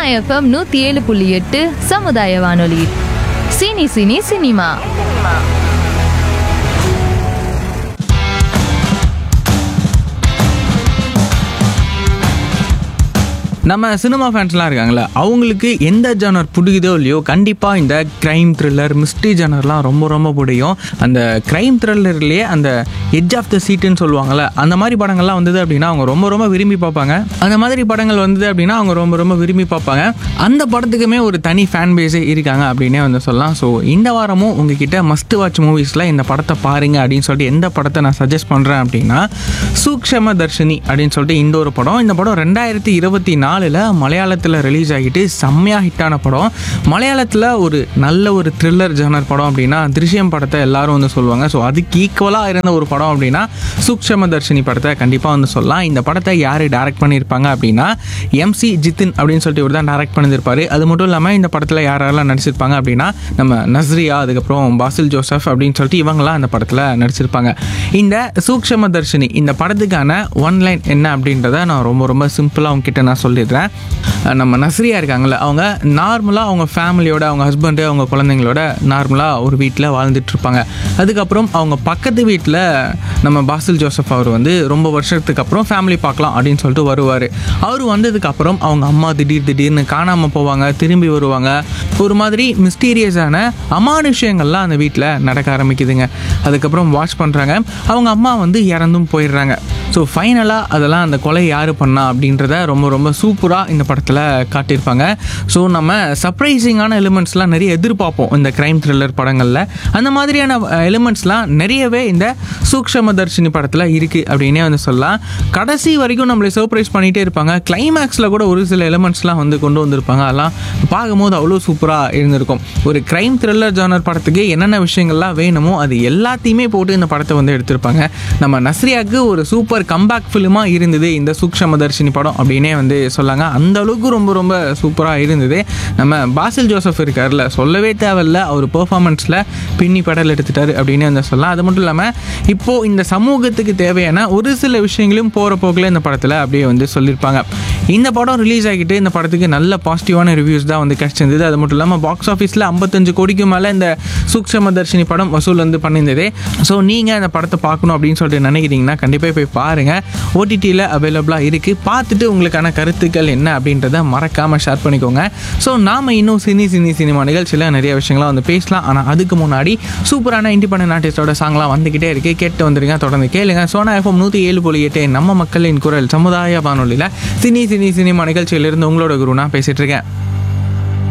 FM நூற்றி ஏழு புள்ளி எட்டு சமுதாய வானொலி சினி சினி சினிமா நம்ம சினிமா ஃபேன்ஸ்லாம் இருக்காங்களே அவங்களுக்கு எந்த ஜானர் பிடிக்குதோ இல்லையோ கண்டிப்பாக இந்த க்ரைம் த்ரில்லர் மிஸ்ட்ரி ஜானர்லாம் ரொம்ப ரொம்ப பிடிக்கும் அந்த க்ரைம் த்ரில்லர்லேயே அந்த எட்ஜ் ஆஃப் த சீட்டுன்னு சொல்லுவாங்கள்ல அந்த மாதிரி படங்கள்லாம் வந்தது அப்படின்னா அவங்க ரொம்ப ரொம்ப விரும்பி பார்ப்பாங்க அந்த மாதிரி படங்கள் வந்தது அப்படின்னா அவங்க ரொம்ப ரொம்ப விரும்பி பார்ப்பாங்க அந்த படத்துக்குமே ஒரு தனி ஃபேன் பேஸே இருக்காங்க அப்படின்னே வந்து சொல்லலாம் ஸோ இந்த வாரமும் உங்ககிட்ட மஸ்ட் வாட்ச் மூவிஸில் இந்த படத்தை பாருங்க அப்படின்னு சொல்லிட்டு எந்த படத்தை நான் சஜஸ்ட் பண்ணுறேன் அப்படின்னா சூக்ஷம தர்ஷினி அப்படின்னு சொல்லிட்டு இந்த ஒரு படம் இந்த படம் ரெண்டாயிரத்தி இருபத்தி நாலில் மலையாளத்தில் ரிலீஸ் ஆகிட்டு செம்மையாக ஹிட்டான படம் மலையாளத்தில் ஒரு நல்ல ஒரு த்ரில்லர் ஜானர் படம் அப்படின்னா திருஷ்யம் படத்தை எல்லாரும் வந்து சொல்லுவாங்க ஸோ அதுக்கு ஈக்குவலாக இருந்த ஒரு படம் அப்படின்னா சூக்ஷம தர்ஷினி படத்தை கண்டிப்பாக வந்து சொல்லலாம் இந்த படத்தை யார் டைரக்ட் பண்ணியிருப்பாங்க அப்படின்னா எம்சி ஜித்தின் அப்படின்னு சொல்லிட்டு இவர் தான் டைரக்ட் பண்ணியிருப்பாரு அது மட்டும் இல்லாமல் இந்த படத்தில் யார் யாரெல்லாம் நடிச்சிருப்பாங்க அப்படின்னா நம்ம நஸ்ரியா அதுக்கப்புறம் பாசில் ஜோசப் அப்படின்னு சொல்லிட்டு இவங்களாம் அந்த படத்தில் நடிச்சிருப்பாங்க இந்த சூக்ஷம தர்ஷினி இந்த படத்துக்கான ஒன் லைன் என்ன அப்படின்றத நான் ரொம்ப ரொம்ப சிம்பிளாக உங்ககிட்ட நான் சொல்லிடுறேன் நம்ம நஸ்ரியா இருக்காங்கல்ல அவங்க நார்மலாக அவங்க ஃபேமிலியோட அவங்க ஹஸ்பண்டு அவங்க குழந்தைங்களோட நார்மலாக ஒரு வீட்டில் வாழ்ந்துட்டு இருப்பாங்க அதுக்கப்புறம் அவங்க பக்கத்து வீட்டில் நம்ம பாசில் ஜோசப் அவர் வந்து ரொம்ப வருஷத்துக்கு அப்புறம் ஃபேமிலி பார்க்கலாம் அப்படின்னு சொல்லிட்டு வருவார் அவர் வந்ததுக்கப்புறம் அவங்க அம்மா திடீர் திடீர்னு காணாமல் போவாங்க திரும்பி வருவாங்க ஒரு மாதிரி மிஸ்டீரியஸான அமானுஷ்யங்கள்லாம் அந்த வீட்டில் நடக்க ஆரம்பிக்குதுங்க அதுக்கப்புறம் வாட்ச் பண்ணுறாங்க அவங்க அம்மா வந்து இறந்தும் போயிடுறாங்க ஸோ ஃபைனலாக அதெல்லாம் அந்த கொலை யார் பண்ணா அப்படின்றத ரொம்ப ரொம்ப சூப்பராக இந்த படத்தில் காட்டியிருப்பாங்க ஸோ நம்ம சர்ப்ரைசிங்கான எலிமெண்ட்ஸ்லாம் நிறைய எதிர்பார்ப்போம் இந்த க்ரைம் த்ரில்லர் படங்களில் அந்த மாதிரியான எலிமெண்ட்ஸ்லாம் நிறையவே இந்த சூக்ஷமதர்ஷினி படத்தில் இருக்குது அப்படின்னே வந்து சொல்லலாம் கடைசி வரைக்கும் நம்மளை சர்ப்ரைஸ் பண்ணிகிட்டே இருப்பாங்க கிளைமேக்ஸில் கூட ஒரு சில எலிமெண்ட்ஸ்லாம் வந்து கொண்டு வந்திருப்பாங்க அதெல்லாம் பார்க்கும்போது அவ்வளோ சூப்பராக இருந்திருக்கும் ஒரு க்ரைம் த்ரில்லர் ஜானர் படத்துக்கு என்னென்ன விஷயங்கள்லாம் வேணுமோ அது எல்லாத்தையுமே போட்டு இந்த படத்தை வந்து எடுத்திருப்பாங்க நம்ம நஸ்ரியாவுக்கு ஒரு சூப்பர் கம்பேக் ஃபிலிமாக இருந்தது இந்த சூக்ஷமதர்ஷினி படம் அப்படின்னே வந்து சொல்லாங்க அந்த அளவுக்கு ரொம்ப ரொம்ப சூப்பராக இருந்தது நம்ம பாசில் ஜோசப் இருக்கார்ல சொல்லவே தேவையில்ல அவர் பெர்ஃபார்மன்ஸில் பின்னி படல் எடுத்துட்டாரு அப்படின்னு வந்து சொல்லலாம் அது மட்டும் இல்லாமல் இப்போது இந்த சமூகத்துக்கு தேவையான ஒரு சில விஷயங்களும் போகிற போக்கில் இந்த படத்தில் அப்படியே வந்து சொல்லியிருப்பாங்க இந்த படம் ரிலீஸ் ஆகிட்டு இந்த படத்துக்கு நல்ல பாசிட்டிவான ரிவ்யூஸ் தான் வந்து கிடச்சிருந்தது அது மட்டும் இல்லாமல் பாக்ஸ் ஆஃபீஸில் ஐம்பத்தஞ்சு கோடிக்கு மேலே இந்த சூக்ஷமதர்ஷினி படம் வசூல் வந்து பண்ணியிருந்தது ஸோ நீங்கள் அந்த படத்தை பார்க்கணும் அப்படின்னு சொல்லிட்டு நினைக்கிறீங்கன்னா கண்டிப்பாக போய் பாருங்கள் ஓடிடியில் அவைலபிளாக இருக்குது பார்த்துட்டு உங்களுக்கான கருத்துக்கள் என்ன அப்படின்றத மறக்காமல் ஷேர் பண்ணிக்கோங்க ஸோ நாம் இன்னும் சினி சினி சினிமா நிகழ்ச்சியில் நிறைய விஷயங்களாம் வந்து பேசலாம் ஆனால் அதுக்கு முன்னாடி சூப்பரான இண்டிபெண்டன்ட் ஆர்டிஸ்டோட சாங்லாம் வந்துக்கிட்டே இருக்கு கேட்டு வந்துருங்க தொடர்ந்து கேளுங்க சோனா எஃப்எம் நூற்றி ஏழு புள்ளி எட்டு நம்ம மக்களின் குரல் சமுதாய வானொலியில் சினி சினி சினிமா நிகழ்ச்சியிலிருந்து உங்களோட குரு நான் பேசிகிட்டு இருக்கேன்